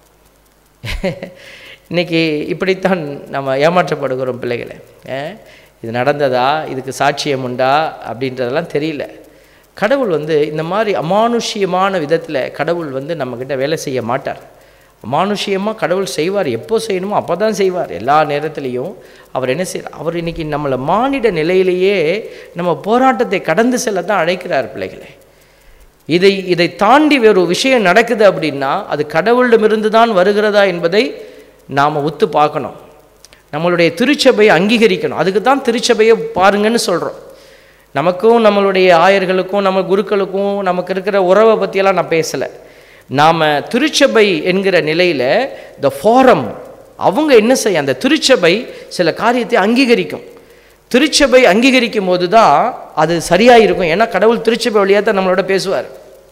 இன்னைக்கு இப்படித்தான் நம்ம ஏமாற்றப்படுகிறோம் பிள்ளைகளை அஹ், இது நடந்ததா இதுக்கு சாட்சியம் உண்டா அப்படின்றதெல்லாம் தெரியல கடவுள் வந்து இந்த மாதிரி அமானுஷ்யமான விதத்தில் கடவுள் வந்து நம்மக்கிட்ட வேலை செய்ய மாட்டார் அமானுஷ்யமாக கடவுள் செய்வார் எப்போ செய்யணுமோ அப்போ தான் செய்வார் எல்லா நேரத்துலையும் அவர் என்ன செய்கிறார் அவர் இன்னைக்கு நம்மளை மானிட நிலையிலேயே நம்ம போராட்டத்தை கடந்து செல்ல தான் அழைக்கிறார் பிள்ளைகளை இதை இதை தாண்டி வேறு ஒரு விஷயம் நடக்குது அப்படின்னா அது கடவுளிடமிருந்து தான் வருகிறதா என்பதை நாம் ஒத்து பார்க்கணும் நம்மளுடைய திருச்சபையை அங்கீகரிக்கணும் அதுக்கு தான் திருச்சபையை பாருங்கன்னு சொல்கிறோம் நமக்கும் நம்மளுடைய ஆயர்களுக்கும் நம்ம குருக்களுக்கும் நமக்கு இருக்கிற உறவை பற்றியெல்லாம் நான் பேசலை நாம் திருச்சபை என்கிற நிலையில் த ஃபாரம் அவங்க என்ன செய்ய அந்த திருச்சபை சில காரியத்தை அங்கீகரிக்கும் திருச்சபை அங்கீகரிக்கும் போது தான் அது சரியாக இருக்கும் ஏன்னா கடவுள் திருச்சபை வழியாக தான் நம்மளோட பேசுவார்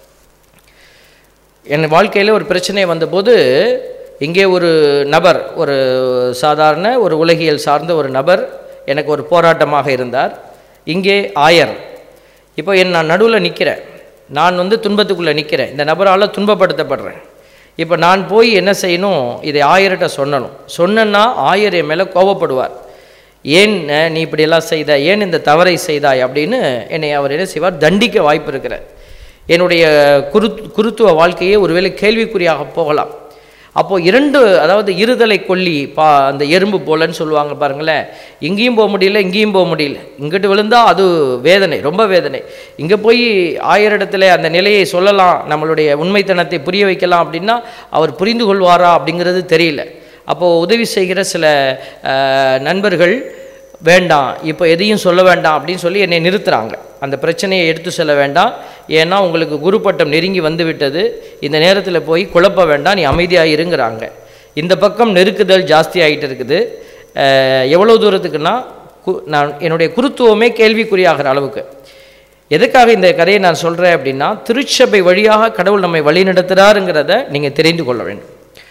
என் வாழ்க்கையில் ஒரு பிரச்சனை வந்தபோது இங்கே ஒரு நபர் ஒரு சாதாரண ஒரு உலகியல் சார்ந்த ஒரு நபர் எனக்கு ஒரு போராட்டமாக இருந்தார் இங்கே ஆயர் இப்போ என் நான் நடுவில் நிற்கிறேன் நான் வந்து துன்பத்துக்குள்ளே நிற்கிறேன் இந்த நபரால் துன்பப்படுத்தப்படுறேன் இப்போ நான் போய் என்ன செய்யணும் இதை ஆயர்கிட்ட சொல்லணும் சொன்னேன்னா ஆயர் என் மேலே கோபப்படுவார் ஏன் அஹ், நீ இப்படியெல்லாம் செய்த ஏன் இந்த தவறை செய்தாய் அப்படின்னு என்னை அவர் என்ன செய்வார் தண்டிக்க வாய்ப்பு இருக்கிறார் என்னுடைய குரு குருத்துவ வாழ்க்கையே ஒருவேளை கேள்விக்குறியாக போகலாம் அப்போது இரண்டு அதாவது இருதலை கொல்லி பா அந்த எறும்பு போலன்னு சொல்லுவாங்க பாருங்களேன் இங்கேயும் போக முடியல இங்கேயும் போக முடியல இங்கிட்டு விழுந்தா அது வேதனை ரொம்ப வேதனை இங்கே போய் ஆயிரிடத்துல அந்த நிலையை சொல்லலாம் நம்மளுடைய உண்மைத்தனத்தை புரிய வைக்கலாம் அப்படின்னா அவர் புரிந்து கொள்வாரா அப்படிங்கிறது தெரியல அப்போது உதவி செய்கிற சில அஹ், நண்பர்கள் வேண்டாம் இப்போ எதையும் சொல்ல வேண்டாம் அப்படின்னு சொல்லி என்னை நிறுத்துறாங்க அந்த பிரச்சனையை எடுத்து செல்ல வேண்டாம் ஏன்னா உங்களுக்கு குரு பட்டம் நெருங்கி வந்து விட்டது இந்த நேரத்தில் போய் குழப்ப வேண்டாம் நீ அமைதியாக இருங்கிறாங்க இந்த பக்கம் நெருக்குதல் ஜாஸ்தி ஆகிட்டு இருக்குது அஹ், எவ்வளோ தூரத்துக்குன்னா கு- நான் என்னுடைய குருத்துவமே கேள்விக்குறியாகிற அளவுக்கு எதுக்காக இந்த கதையை நான் சொல்கிறேன் அப்படின்னா திருச்சபை வழியாக கடவுள் நம்மை வழிநடத்துகிறாருங்கிறத நீங்கள் தெரிந்து கொள்ள வேண்டும்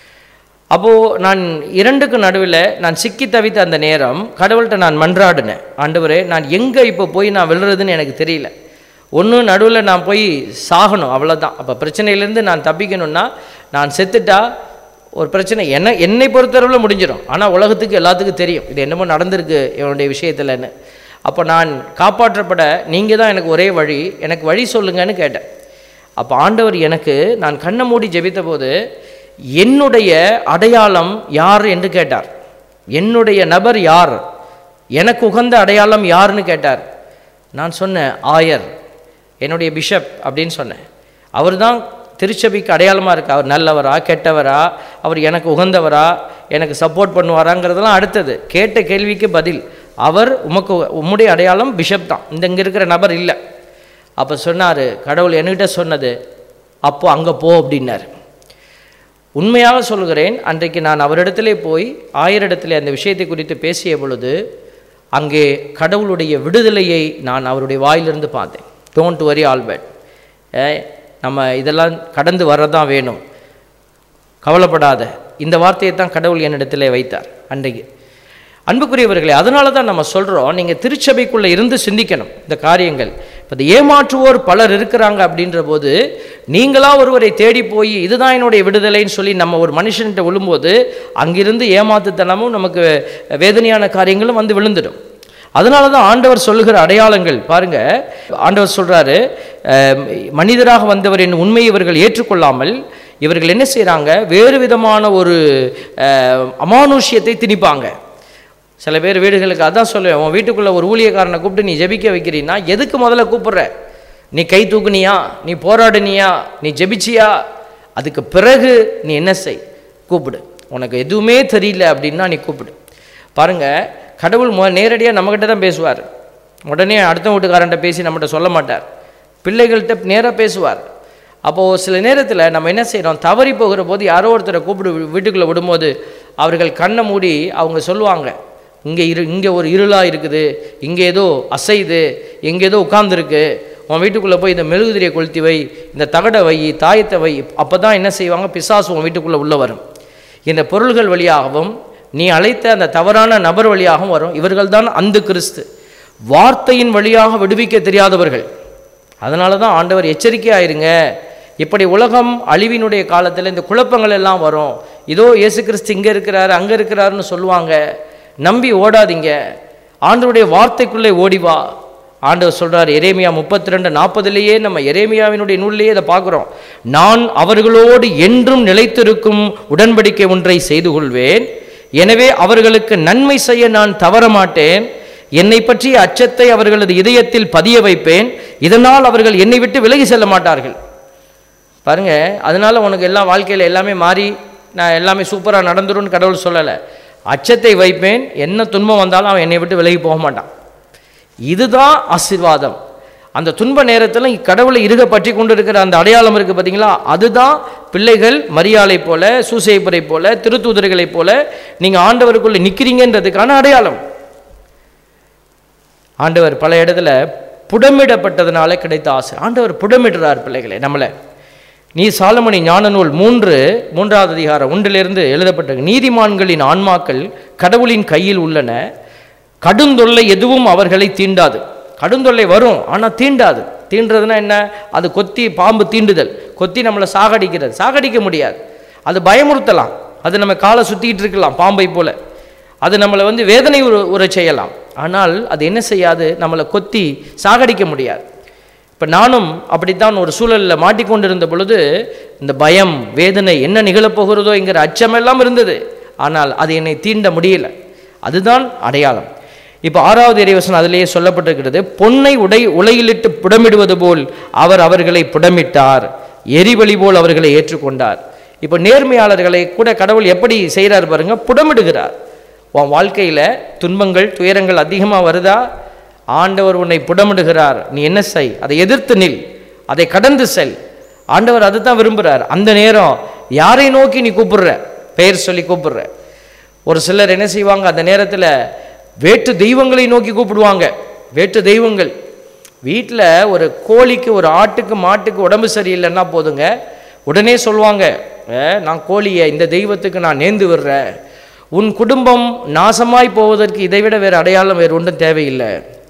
அப்போது நான் இரண்டுக்கு நடுவில் நான் சிக்கி தவித்த அந்த நேரம் கடவுள்கிட்ட நான் மன்றாடினேன் ஆண்டவரே நான் எங்கே இப்போ போய் நான் விழுறதுன்னு எனக்கு தெரியல ஒன்று நடுவில் நான் போய் சாகணும் அவ்வளோதான் அப்போ பிரச்சனையிலேருந்து நான் தப்பிக்கணும்னா நான் செத்துட்டா ஒரு பிரச்சனை என்ன என்னை பொறுத்தளவில் முடிஞ்சிடும் ஆனால் உலகத்துக்கு எல்லாத்துக்கும் தெரியும் இது என்னமோ நடந்திருக்கு இவனுடைய விஷயத்தில்னு அப்போ நான் காப்பாற்றப்பட நீங்கள் தான் எனக்கு ஒரே வழி எனக்கு வழி சொல்லுங்கன்னு கேட்டேன் அப்போ ஆண்டவர் எனக்கு நான் கண்ணை மூடி ஜெபித்த போது என்னுடைய அடையாளம் யார் என்று கேட்டார் என்னுடைய நபர் யார் எனக்கு உகந்த அடையாளம் யாருன்னு கேட்டார் நான் சொன்னேன் ஆயர் என்னுடைய பிஷப் அப்படின்னு சொன்னேன் அவர் தான் திருச்சபைக்கு அடையாளமாக இருக்கு அவர் நல்லவரா கெட்டவரா அவர் எனக்கு உகந்தவரா எனக்கு சப்போர்ட் பண்ணுவாராங்கிறதெல்லாம் அடுத்தது கேட்ட கேள்விக்கு பதில் அவர் உமக்கு உம்முடைய அடையாளம் பிஷப் தான் இந்த இங்கே இருக்கிற நபர் இல்லை அப்போ சொன்னார் கடவுள் என்கிட்ட சொன்னது அப்போ அங்கே போ அப்படின்னார் உண்மையாக சொல்கிறேன் அன்றைக்கு நான் அவரிடத்திலே போய் ஆயரிடத்திலே அந்த விஷயத்தை குறித்து பேசிய பொழுது அங்கே கடவுளுடைய விடுதலையை நான் அவருடைய வாயிலிருந்து பார்த்தேன் டோன்ட் வரி ஆல்பர்ட் நம்ம இதெல்லாம் கடந்து வரதான் வேணும் கவலைப்படாத இந்த வார்த்தையை தான் கடவுள் என்னிடத்திலே வைத்தார் அன்றைக்கு அன்புக்குரியவர்களே அதனால தான் நம்ம சொல்கிறோம் நீங்கள் திருச்சபைக்குள்ளே இருந்து சிந்திக்கணும் இந்த காரியங்கள் இப்போ இந்த ஏமாற்றுவோர் பலர் இருக்கிறாங்க அப்படின்ற போது நீங்களா ஒருவரை தேடி போய் இதுதான் என்னுடைய விடுதலைன்னு சொல்லி நம்ம ஒரு மனுஷன்கிட்ட விழும்போது அங்கிருந்து ஏமாத்துத்தனமும் நமக்கு வேதனையான காரியங்களும் வந்து விழுந்துடும் அதனால தான் ஆண்டவர் சொல்லுகிற அடையாளங்கள் பாருங்க ஆண்டவர் சொல்றாரு அஹ், மனிதராக வந்தவரின் உண்மையை இவர்கள் ஏற்றுக்கொள்ளாமல் இவர்கள் என்ன செய்கிறாங்க வேறு விதமான ஒரு அஹ், அமானுஷ்யத்தை திணிப்பாங்க சில பேர் வீடுகளுக்கு அதான் சொல்லுவேன் உன் வீட்டுக்குள்ளே ஒரு ஊழியக்காரனை கூப்பிட்டு நீ ஜெபிக்க வைக்கிறீன்னா எதுக்கு முதல்ல கூப்பிடுற நீ கை தூக்குனியா நீ போராடுனியா நீ ஜெபிச்சியா அதுக்கு பிறகு நீ என்ன செய் கூப்பிடு உனக்கு எதுவுமே தெரியல அப்படின்னா நீ கூப்பிடு பாருங்க கடவுள் மொ நேரடியாக நம்மக்கிட்ட தான் பேசுவார் உடனே அடுத்த வீட்டுக்காரன்ட்ட பேசி நம்மகிட்ட சொல்ல மாட்டார் பிள்ளைகள்கிட்ட நேராக பேசுவார் அப்போது சில நேரத்தில் நம்ம என்ன செய்கிறோம் தவறி போகிற போது யாரோ ஒருத்தரை கூப்பிடு வீட்டுக்குள்ளே விடும்போது அவர்கள் கண்ணை மூடி அவங்க சொல்லுவாங்க இங்கே இரு இங்கே ஒரு இருளாக இருக்குது இங்கே ஏதோ அசையுது இங்கே ஏதோ உட்காந்துருக்கு உன் வீட்டுக்குள்ளே போய் இந்த மெழுகுதிரியை கொளுத்தி வை இந்த தகடை வை தாயத்தை வை அப்போ தான் என்ன செய்வாங்க பிசாசு உன் வீட்டுக்குள்ளே உள்ளே வரும் இந்த பொருள்கள் வழியாகவும் நீ அழைத்த அந்த தவறான நபர் வழியாகவும் வரும் இவர்கள் தான் அந்த கிறிஸ்து வார்த்தையின் வழியாக விடுவிக்க தெரியாதவர்கள் அதனால தான் ஆண்டவர் எச்சரிக்கையாயிருங்க இப்படி உலகம் அழிவினுடைய காலத்தில் இந்த குழப்பங்கள் எல்லாம் வரும் இதோ இயேசு கிறிஸ்து இங்கே இருக்கிறாரு அங்கே இருக்கிறாருன்னு சொல்லுவாங்க நம்பி ஓடாதீங்க ஆண்டவருடைய வார்த்தைக்குள்ளே ஓடி வா ஆண்டவர் சொல்றார் எரேமியா முப்பத்தி ரெண்டு நாற்பதுலேயே நம்ம எரேமியாவினுடைய நூல்லையே இதை பார்க்குறோம் நான் அவர்களோடு என்றும் நிலைத்திருக்கும் உடன்படிக்கை ஒன்றை செய்து கொள்வேன் எனவே அவர்களுக்கு நன்மை செய்ய நான் தவற மாட்டேன் என்னை பற்றிய அச்சத்தை அவர்களது இதயத்தில் பதிய வைப்பேன் இதனால் அவர்கள் என்னை விட்டு விலகி செல்ல மாட்டார்கள் பாருங்க அதனால உனக்கு எல்லாம் வாழ்க்கையில் எல்லாமே மாறி நான் எல்லாமே சூப்பராக நடந்துரும்னு கடவுள் சொல்லலை அச்சத்தை வைப்பேன் என்ன துன்பம் வந்தாலும் அவன் என்னை விட்டு விலகி போக மாட்டான் இதுதான் ஆசீர்வாதம் அந்த துன்ப நேரத்தில் கடவுளை இருக பற்றி கொண்டு இருக்கிற அந்த அடையாளம் இருக்குது பார்த்தீங்களா அதுதான் பிள்ளைகள் மரியாதை போல சூசைப்பரை போல திருத்தூதர்களைப் போல நீங்கள் ஆண்டவருக்குள்ளே நிற்கிறீங்கன்றதுக்கான அடையாளம் ஆண்டவர் பல இடத்துல புடமிடப்பட்டதுனால கிடைத்த ஆசை ஆண்டவர் புடமிடுறார் பிள்ளைகளை நம்மளை நீ சாலமணி ஞான நூல் மூன்று மூன்றாவது அதிகாரம் ஒன்றிலிருந்து எழுதப்பட்ட நீதிமான்களின் ஆன்மாக்கள் கடவுளின் கையில் உள்ளன கடுந்தொல்லை எதுவும் அவர்களை தீண்டாது கடுந்தொல்லை வரும் ஆனால் தீண்டாது தீண்டுறதுன்னா என்ன அது கொத்தி பாம்பு தீண்டுதல் கொத்தி நம்மளை சாகடிக்கிறது சாகடிக்க முடியாது அது பயமுறுத்தலாம் அது நம்ம காலை சுற்றிக்கிட்டு இருக்கலாம் பாம்பை போல அது நம்மளை வந்து வேதனை உற உற செய்யலாம் ஆனால் அது என்ன செய்யாது நம்மளை கொத்தி சாகடிக்க முடியாது இப்போ நானும் அப்படித்தான் ஒரு சூழலில் மாட்டிக்கொண்டிருந்த பொழுது இந்த பயம் வேதனை என்ன நிகழப்போகிறதோ என்கிற அச்சமெல்லாம் இருந்தது ஆனால் அது என்னை தீண்ட முடியல அதுதான் அடையாளம் இப்போ ஆறாவது இறைவசனம் அதிலேயே சொல்லப்பட்டிருக்கிறது பொன்னை உடை உலையிலிட்டு புடமிடுவது போல் அவர் அவர்களை புடமிட்டார் எரிவழி போல் அவர்களை ஏற்றுக்கொண்டார் இப்போ நேர்மையாளர்களை கூட கடவுள் எப்படி செய்கிறார் பாருங்க புடமிடுகிறார் உன் வாழ்க்கையில் துன்பங்கள் துயரங்கள் அதிகமாக வருதா ஆண்டவர் உன்னை புடமிடுகிறார் நீ என்ன செய் அதை எதிர்த்து நில் அதை கடந்து செல் ஆண்டவர் அதை தான் விரும்புகிறார் அந்த நேரம் யாரை நோக்கி நீ கூப்பிடுற பெயர் சொல்லி கூப்பிடுற ஒரு சிலர் என்ன செய்வாங்க அந்த நேரத்தில் வேற்று தெய்வங்களை நோக்கி கூப்பிடுவாங்க வேற்று தெய்வங்கள் வீட்டில் ஒரு கோழிக்கு ஒரு ஆட்டுக்கு மாட்டுக்கு உடம்பு சரியில்லைன்னா போதுங்க உடனே சொல்லுவாங்க "அஹ், நான் கோழியை இந்த தெய்வத்துக்கு நான் நேர்ந்து விடுறேன் உன் குடும்பம் நாசமாய் போவதற்கு இதைவிட வேறு அடையாளம் வேறு ஒன்றும் தேவையில்லை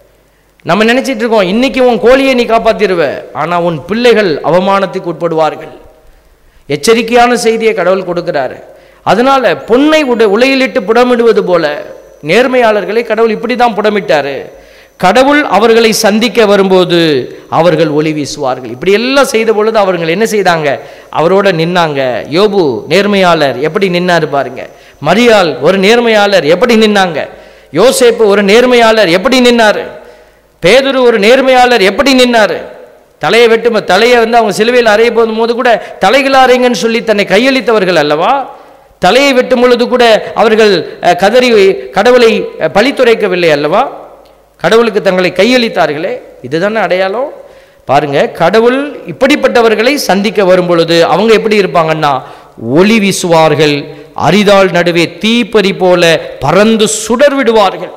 நம்ம நினைச்சிட்டு இருக்கோம் இன்னைக்கு உன் கோழியை நீ காப்பாத்திருவ ஆனா உன் பிள்ளைகள் அவமானத்துக்கு உட்படுவார்கள் எச்சரிக்கையான செய்தியை கடவுள் கொடுக்கிறாரு அதனால பொன்னை உட உலையிலிட்டு புடமிடுவது போல நேர்மையாளர்களை கடவுள் இப்படி தான் புடமிட்டாரு கடவுள் அவர்களை சந்திக்க வரும்போது அவர்கள் ஒளி வீசுவார்கள் இப்படி எல்லாம் செய்த பொழுது அவர்கள் என்ன செய்தாங்க அவரோட நின்னாங்க யோபு நேர்மையாளர் எப்படி நின்னாரு பாருங்க மரியாள் ஒரு நேர்மையாளர் எப்படி நின்னாங்க யோசேப்பு ஒரு நேர்மையாளர் எப்படி நின்னாரு பேதுரு ஒரு நேர்மையாளர் எப்படி நின்னாரு தலையை வெட்டும் தலையை வந்து அவங்க சிலுவையில் அறைய போதும் போது கூட தலைகள் அறைங்கன்னு சொல்லி தன்னை கையளித்தவர்கள் அல்லவா தலையை வெட்டும் பொழுது கூட அவர்கள் அஹ், கதறி கடவுளை அஹ், பழித்துரைக்கவில்லை அல்லவா கடவுளுக்கு தங்களை கையளித்தார்களே இதுதானே அடையாளம் பாருங்க கடவுள் இப்படிப்பட்டவர்களை சந்திக்க வரும் பொழுது அவங்க எப்படி இருப்பாங்கன்னா ஒளி வீசுவார்கள் அரிதாள் நடுவே தீப்பறி போல பறந்து சுடர் விடுவார்கள்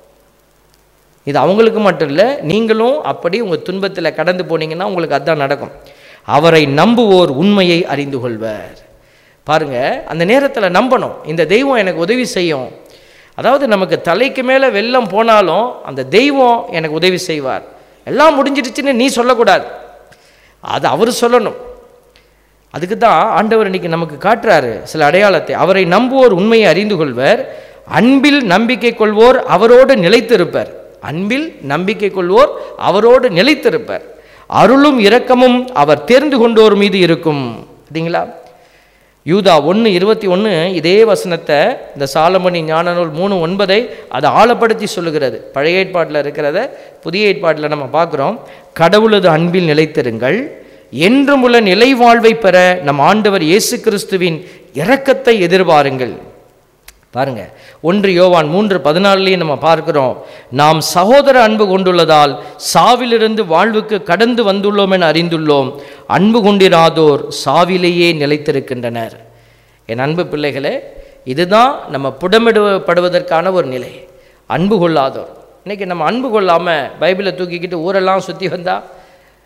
இது அவங்களுக்கு மட்டும் இல்லை நீங்களும் அப்படி உங்கள் துன்பத்தில் கடந்து போனீங்கன்னா உங்களுக்கு அதான் நடக்கும் அவரை நம்புவோர் உண்மையை அறிந்து கொள்வர் பாருங்க அந்த நேரத்தில் நம்பணும் இந்த தெய்வம் எனக்கு உதவி செய்யும் அதாவது நமக்கு தலைக்கு மேலே வெள்ளம் போனாலும் அந்த தெய்வம் எனக்கு உதவி செய்வார் எல்லாம் முடிஞ்சிடுச்சுன்னு நீ சொல்லக்கூடாது அது அவர் சொல்லணும் அதுக்கு தான் ஆண்டவர் இன்னைக்கு நமக்கு காட்டுறாரு சில அடையாளத்தை அவரை நம்புவோர் உண்மையை அறிந்து கொள்வர் அன்பில் நம்பிக்கை கொள்வோர் அவரோடு நிலைத்திருப்பர் அன்பில் நம்பிக்கை கொள்வோர் அவரோடு நிலைத்திருப்பர் அருளும் இரக்கமும் அவர் தேர்ந்து கொண்டோர் மீது இருக்கும் சரிங்களா யூதா ஒன்று இருபத்தி ஒன்று இதே வசனத்தை இந்த சாலமணி ஞானநூல் மூணு ஒன்பதை அதை ஆழப்படுத்தி சொல்லுகிறது பழைய ஏற்பாட்டில் இருக்கிறத புதிய ஏற்பாட்டில் நம்ம பார்க்குறோம் கடவுளது அன்பில் நிலைத்திருங்கள் என்றும் உள்ள நிலை வாழ்வை பெற நம் ஆண்டவர் இயேசு கிறிஸ்துவின் இரக்கத்தை எதிர்பாருங்கள் பாருங்க ஒன்று யோவான் மூன்று பதினாலுலேயும் நம்ம பார்க்கிறோம் நாம் சகோதர அன்பு கொண்டுள்ளதால் சாவிலிருந்து வாழ்வுக்கு கடந்து வந்துள்ளோம் என அறிந்துள்ளோம் அன்பு கொண்டிராதோர் சாவிலேயே நிலைத்திருக்கின்றனர் என் அன்பு பிள்ளைகளே இதுதான் நம்ம புடமிடப்படுவதற்கான ஒரு நிலை அன்பு கொள்ளாதோர் இன்னைக்கு நம்ம அன்பு கொள்ளாமல் பைபிளை தூக்கிக்கிட்டு ஊரெல்லாம் சுற்றி வந்தா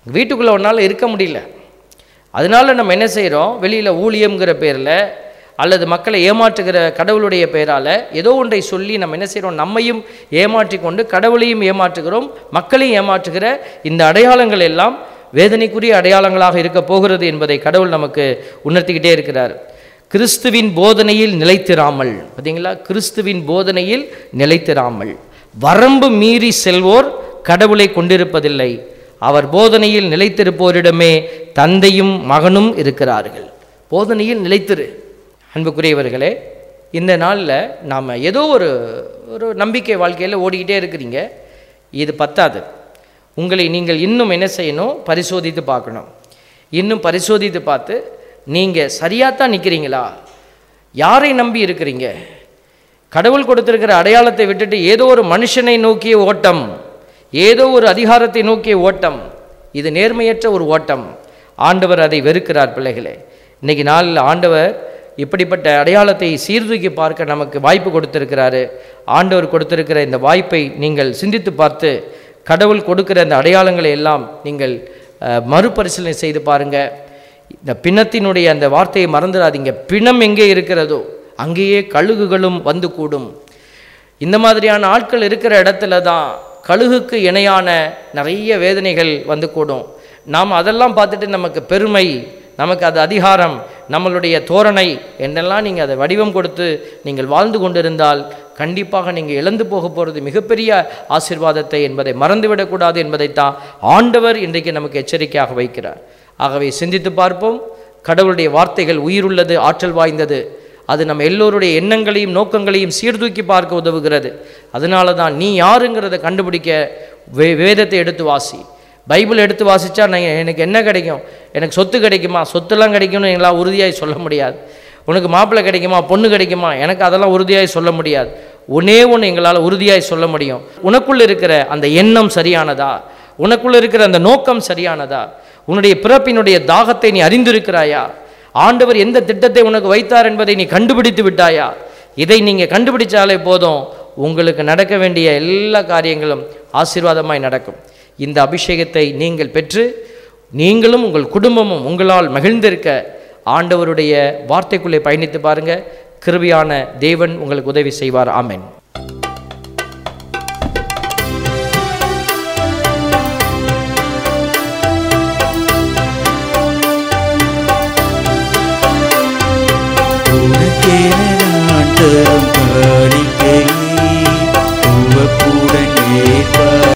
வீட்டுக்குள்ளே ஒன்றால் இருக்க முடியல அதனால நம்ம என்ன செய்கிறோம் வெளியில் ஊழியம்ங்கிற பேரில் அல்லது மக்களை ஏமாற்றுகிற கடவுளுடைய பெயரால் ஏதோ ஒன்றை சொல்லி நம்ம என்ன செய்கிறோம் நம்மையும் ஏமாற்றி கொண்டு கடவுளையும் ஏமாற்றுகிறோம் மக்களையும் ஏமாற்றுகிற இந்த அடையாளங்கள் எல்லாம் வேதனைக்குரிய அடையாளங்களாக இருக்க போகிறது என்பதை கடவுள் நமக்கு உணர்த்திக்கிட்டே இருக்கிறார் கிறிஸ்துவின் போதனையில் நிலைத்திராமல் பார்த்தீங்களா கிறிஸ்துவின் போதனையில் நிலைத்திராமல் வரம்பு மீறி செல்வோர் கடவுளை கொண்டிருப்பதில்லை அவர் போதனையில் நிலைத்திருப்போரிடமே தந்தையும் மகனும் இருக்கிறார்கள் போதனையில் நிலைத்திரு அன்புக்குரியவர்களே இந்த நாளில் நாம் ஏதோ ஒரு ஒரு நம்பிக்கை வாழ்க்கையில் ஓடிக்கிட்டே இருக்கிறீங்க இது பத்தாது உங்களை நீங்கள் இன்னும் என்ன செய்யணும் பரிசோதித்து பார்க்கணும் இன்னும் பரிசோதித்து பார்த்து நீங்கள் சரியாக தான் நிற்கிறீங்களா யாரை நம்பி இருக்கிறீங்க கடவுள் கொடுத்திருக்கிற அடையாளத்தை விட்டுட்டு ஏதோ ஒரு மனுஷனை நோக்கிய ஓட்டம் ஏதோ ஒரு அதிகாரத்தை நோக்கிய ஓட்டம் இது நேர்மையற்ற ஒரு ஓட்டம் ஆண்டவர் அதை வெறுக்கிறார் பிள்ளைகளே இன்னைக்கு நாளில் ஆண்டவர் இப்படிப்பட்ட அடையாளத்தை சீர்தூக்கி பார்க்க நமக்கு வாய்ப்பு கொடுத்திருக்கிறாரு ஆண்டவர் கொடுத்திருக்கிற இந்த வாய்ப்பை நீங்கள் சிந்தித்து பார்த்து கடவுள் கொடுக்கிற இந்த அடையாளங்களை எல்லாம் நீங்கள் அஹ், மறுபரிசீலனை செய்து பாருங்க இந்த பிணத்தினுடைய அந்த வார்த்தையை மறந்துடாதீங்க பிணம் எங்கே இருக்கிறதோ அங்கேயே கழுகுகளும் வந்து கூடும் இந்த மாதிரியான ஆட்கள் இருக்கிற இடத்துல தான் கழுகுக்கு இணையான நிறைய வேதனைகள் வந்து கூடும் நாம் அதெல்லாம் பார்த்துட்டு நமக்கு பெருமை நமக்கு அது அதிகாரம் நம்மளுடைய தோரணை என்றெல்லாம் நீங்கள் அதை வடிவம் கொடுத்து நீங்கள் வாழ்ந்து கொண்டிருந்தால் கண்டிப்பாக நீங்கள் இழந்து போக போகிறது மிகப்பெரிய ஆசீர்வாதத்தை என்பதை மறந்துவிடக்கூடாது என்பதைத்தான் ஆண்டவர் இன்றைக்கு நமக்கு எச்சரிக்கையாக வைக்கிறார் ஆகவே சிந்தித்து பார்ப்போம் கடவுளுடைய வார்த்தைகள் உயிருள்ளது ஆற்றல் வாய்ந்தது அது நம்ம எல்லோருடைய எண்ணங்களையும் நோக்கங்களையும் சீர்தூக்கி பார்க்க உதவுகிறது அதனால தான் நீ யாருங்கிறத கண்டுபிடிக்க வே வேதத்தை எடுத்து வாசி பைபிள் எடுத்து வாசித்தா நான் எனக்கு என்ன கிடைக்கும் எனக்கு சொத்து கிடைக்குமா சொத்துலாம் கிடைக்கும்னு எங்களால் உறுதியாய் சொல்ல முடியாது உனக்கு மாப்பிள்ளை கிடைக்குமா பொண்ணு கிடைக்குமா எனக்கு அதெல்லாம் உறுதியாய் சொல்ல முடியாது ஒன்னே ஒன்று எங்களால் உறுதியாய் சொல்ல முடியும் உனக்குள்ள இருக்கிற அந்த எண்ணம் சரியானதா உனக்குள்ள இருக்கிற அந்த நோக்கம் சரியானதா உன்னுடைய பிறப்பினுடைய தாகத்தை நீ அறிந்திருக்கிறாயா ஆண்டவர் எந்த திட்டத்தை உனக்கு வைத்தார் என்பதை நீ கண்டுபிடித்து விட்டாயா இதை நீங்கள் கண்டுபிடிச்சாலே போதும் உங்களுக்கு நடக்க வேண்டிய எல்லா காரியங்களும் ஆசீர்வாதமாய் நடக்கும் இந்த அபிஷேகத்தை நீங்கள் பெற்று நீங்களும் உங்கள் குடும்பமும் உங்களால் மகிழ்ந்திருக்க ஆண்டவருடைய வார்த்தைக்குள்ளே பயணித்து பாருங்க கிருபியான தேவன் உங்களுக்கு உதவி செய்வார் ஆமென் உனக்கென ஆண்டவர்